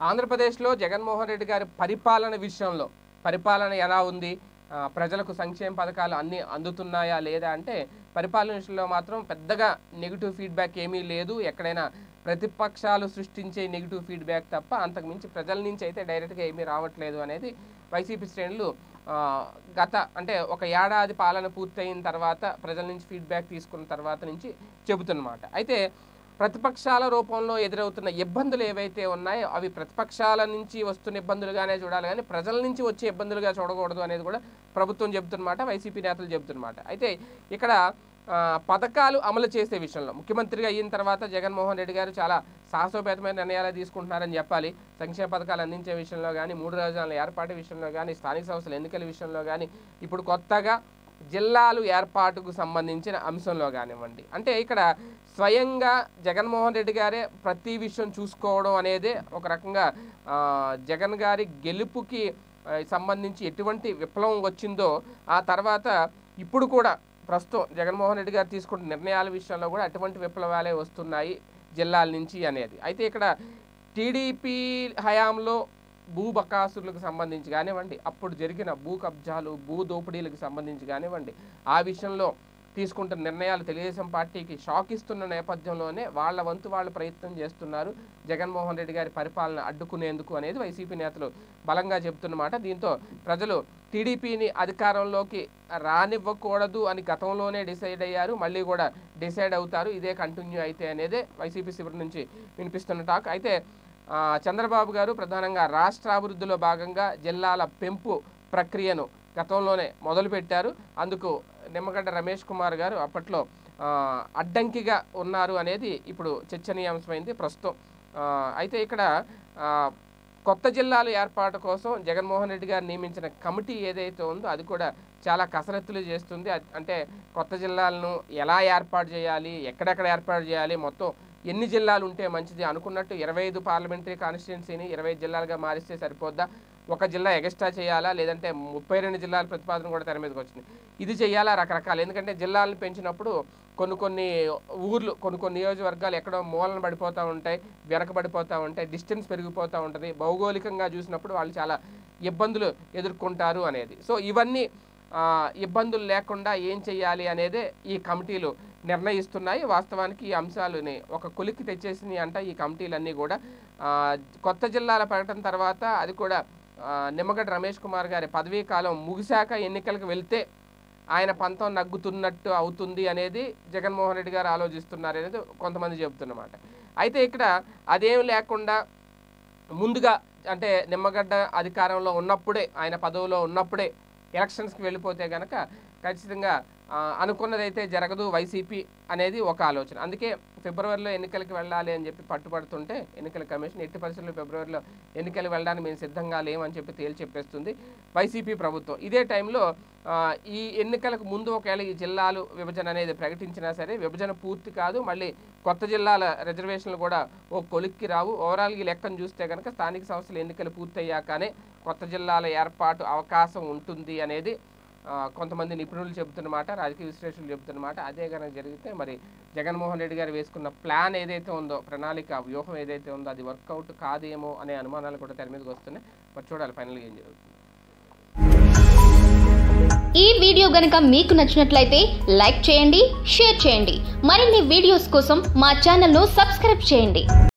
ఆంధ్రప్రదేశ్లో జగన్మోహన్ రెడ్డి గారి పరిపాలన విషయంలో పరిపాలన ఎలా ఉంది ఆ, ప్రజలకు సంక్షేమ పథకాలు అన్నీ అందుతున్నాయా లేదా అంటే పరిపాలన విషయంలో మాత్రం పెద్దగా నెగిటివ్ ఫీడ్బ్యాక్ ఏమీ లేదు ఎక్కడైనా ప్రతిపక్షాలు సృష్టించే నెగిటివ్ ఫీడ్బ్యాక్ తప్ప అంతకు మించి ప్రజల నుంచి అయితే డైరెక్ట్గా ఏమీ రావట్లేదు అనేది వైసీపీ శ్రేణులు ఆ, గత అంటే ఒక ఏడాది పాలన పూర్తయిన తర్వాత ప్రజల నుంచి ఫీడ్బ్యాక్ తీసుకున్న తర్వాత నుంచి చెబుతున్నమాట అయితే ప్రతిపక్షాల రూపంలో ఎదురవుతున్న ఇబ్బందులు ఏవైతే ఉన్నాయో అవి ప్రతిపక్షాల నుంచి వస్తున్న ఇబ్బందులుగానే చూడాలి కానీ ప్రజల నుంచి వచ్చే ఇబ్బందులుగా చూడకూడదు అనేది కూడా ప్రభుత్వం చెబుతున్నమాట వైసీపీ నేతలు చెబుతున్నమాట అయితే ఇక్కడ ఆ, పథకాలు అమలు చేసే విషయంలో ముఖ్యమంత్రిగా అయిన తర్వాత జగన్మోహన్ రెడ్డి గారు చాలా సాహసోపేతమైన నిర్ణయాలు తీసుకుంటున్నారని చెప్పాలి సంక్షేమ పథకాలు అందించే విషయంలో కానీ మూడు రాజధానుల ఏర్పాటు విషయంలో కానీ స్థానిక సంస్థల ఎన్నికల విషయంలో కానీ ఇప్పుడు కొత్తగా జిల్లాలు ఏర్పాటుకు సంబంధించిన అంశంలో కానివ్వండి అంటే ఇక్కడ స్వయంగా జగన్మోహన్ రెడ్డి గారే ప్రతి విషయం చూసుకోవడం అనేదే ఒక రకంగా ఆ, జగన్ గారి గెలుపుకి ఆ, సంబంధించి ఎటువంటి విప్లవం వచ్చిందో ఆ తర్వాత ఇప్పుడు కూడా ప్రస్తుతం జగన్మోహన్ రెడ్డి గారు తీసుకున్న నిర్ణయాల విషయంలో కూడా అటువంటి విప్లవాలే వస్తున్నాయి జిల్లాల నుంచి అనేది అయితే ఇక్కడ టీడీపీ హయాంలో భూ బకాసులకు సంబంధించి కానివ్వండి అప్పుడు జరిగిన భూ కబ్జాలు భూ దోపిడీలకు సంబంధించి కానివ్వండి ఆ విషయంలో తీసుకుంటున్న నిర్ణయాలు తెలుగుదేశం పార్టీకి షాక్ ఇస్తున్న నేపథ్యంలోనే వాళ్ళ వంతు వాళ్ళు ప్రయత్నం చేస్తున్నారు జగన్మోహన్ రెడ్డి గారి పరిపాలన అడ్డుకునేందుకు అనేది వైసీపీ నేతలు బలంగా చెబుతున్నమాట దీంతో ప్రజలు టీడీపీని అధికారంలోకి రానివ్వకూడదు అని గతంలోనే డిసైడ్ అయ్యారు మళ్ళీ కూడా డిసైడ్ అవుతారు ఇదే కంటిన్యూ అయితే అనేదే వైసీపీ శిబిరం నుంచి వినిపిస్తున్న టాక్ అయితే ఆ, చంద్రబాబు గారు ప్రధానంగా రాష్ట్ర అభివృద్ధిలో భాగంగా జిల్లాల పెంపు ప్రక్రియను గతంలోనే మొదలుపెట్టారు అందుకు నిమ్మగడ్డ రమేష్ కుమార్ గారు అప్పట్లో ఆ, అడ్డంకిగా ఉన్నారు అనేది ఇప్పుడు చర్చనీయాంశమైంది ప్రస్తుతం ఆ, అయితే ఇక్కడ ఆ, కొత్త జిల్లాల ఏర్పాటు కోసం జగన్మోహన్ రెడ్డి గారు నియమించిన కమిటీ ఏదైతే ఉందో అది కూడా చాలా కసరత్తులు చేస్తుంది అద్- అంటే కొత్త జిల్లాలను ఎలా ఏర్పాటు చేయాలి ఎక్కడెక్కడ ఏర్పాటు చేయాలి మొత్తం ఎన్ని జిల్లాలు ఉంటే మంచిది అనుకున్నట్టు ఇరవై ఐదు పార్లమెంటరీ కాన్స్టిట్యున్సీని ఇరవై ఐదు జిల్లాలుగా మారిస్తే సరిపోద్దా ఒక జిల్లా ఎగస్ట్రా చేయాలా లేదంటే ముప్పై రెండు జిల్లాల ప్రతిపాదన కూడా తెర మీదకి వచ్చింది ఇది చేయాలా రకరకాలు ఎందుకంటే జిల్లాలను పెంచినప్పుడు కొన్ని కొన్ని ఊర్లు కొన్ని కొన్ని నియోజకవర్గాలు ఎక్కడో మూలన పడిపోతూ ఉంటాయి వెనకబడిపోతూ ఉంటాయి డిస్టెన్స్ పెరిగిపోతూ ఉంటుంది భౌగోళికంగా చూసినప్పుడు వాళ్ళు చాలా ఇబ్బందులు ఎదుర్కొంటారు అనేది సో ఇవన్నీ ఆ, ఇబ్బందులు లేకుండా ఏం చేయాలి అనేదే ఈ కమిటీలు నిర్ణయిస్తున్నాయి వాస్తవానికి ఈ అంశాలని ఒక కొలిక్కి తెచ్చేసినాయి అంట ఈ కమిటీలన్నీ కూడా ఆ, కొత్త జిల్లాల ప్రకటన తర్వాత అది కూడా ఆ, నిమ్మగడ్డ రమేష్ కుమార్ గారి పదవీ కాలం ముగిశాక ఎన్నికలకు వెళ్తే ఆయన పంతం నగ్గుతున్నట్టు అవుతుంది అనేది జగన్మోహన్ రెడ్డి గారు ఆలోచిస్తున్నారు అనేది కొంతమంది చెబుతున్నమాట అయితే ఇక్కడ అదేం లేకుండా ముందుగా అంటే నిమ్మగడ్డ అధికారంలో ఉన్నప్పుడే ఆయన పదవిలో ఉన్నప్పుడే ఎలక్షన్స్కి వెళ్ళిపోతే కనుక ఖచ్చితంగా ఆ, అనుకున్నదైతే జరగదు వైసీపీ అనేది ఒక ఆలోచన అందుకే ఫిబ్రవరిలో ఎన్నికలకు వెళ్ళాలి అని చెప్పి పట్టుపడుతుంటే ఎన్నికల కమిషన్ ఎట్టి పరిస్థితుల్లో ఫిబ్రవరిలో ఎన్నికలు వెళ్ళడానికి మేము సిద్ధంగా లేమని చెప్పి తేల్చి చెప్పేస్తుంది వైసీపీ ప్రభుత్వం ఇదే టైంలో ఆ, ఈ ఎన్నికలకు ముందు ఒకవేళ ఈ జిల్లాలు విభజన అనేది ప్రకటించినా సరే విభజన పూర్తి కాదు మళ్ళీ కొత్త జిల్లాల రిజర్వేషన్లు కూడా ఓ కొలిక్కి రావు ఓవరాల్ ఈ లెక్కను చూస్తే కనుక స్థానిక సంస్థల ఎన్నికలు పూర్తయ్యాకనే కొత్త జిల్లాల ఏర్పాటు అవకాశం ఉంటుంది అనేది ఆ, కొంతమంది నిపుణులు చెబుతున్నమాట రాజకీయ విశ్లేషకులు చెబుతున్నమాట అదే కనుక జరిగితే మరి జగన్మోహన్ రెడ్డి గారు వేసుకున్న ప్లాన్ ఏదైతే ఉందో ప్రణాళిక వ్యూహం ఏదైతే ఉందో అది వర్కౌట్ కాదేమో అనే అనుమానాలు కూడా తెర మీదకి వస్తున్నాయి మరి చూడాలి ఫైనల్గా ఏం జరుగుతుంది ఈ వీడియో గనక మీకు నచ్చినట్లయితే లైక్ చేయండి షేర్ చేయండి మరిన్ని వీడియోస్ కోసం మా ఛానల్ను సబ్స్క్రైబ్ చేయండి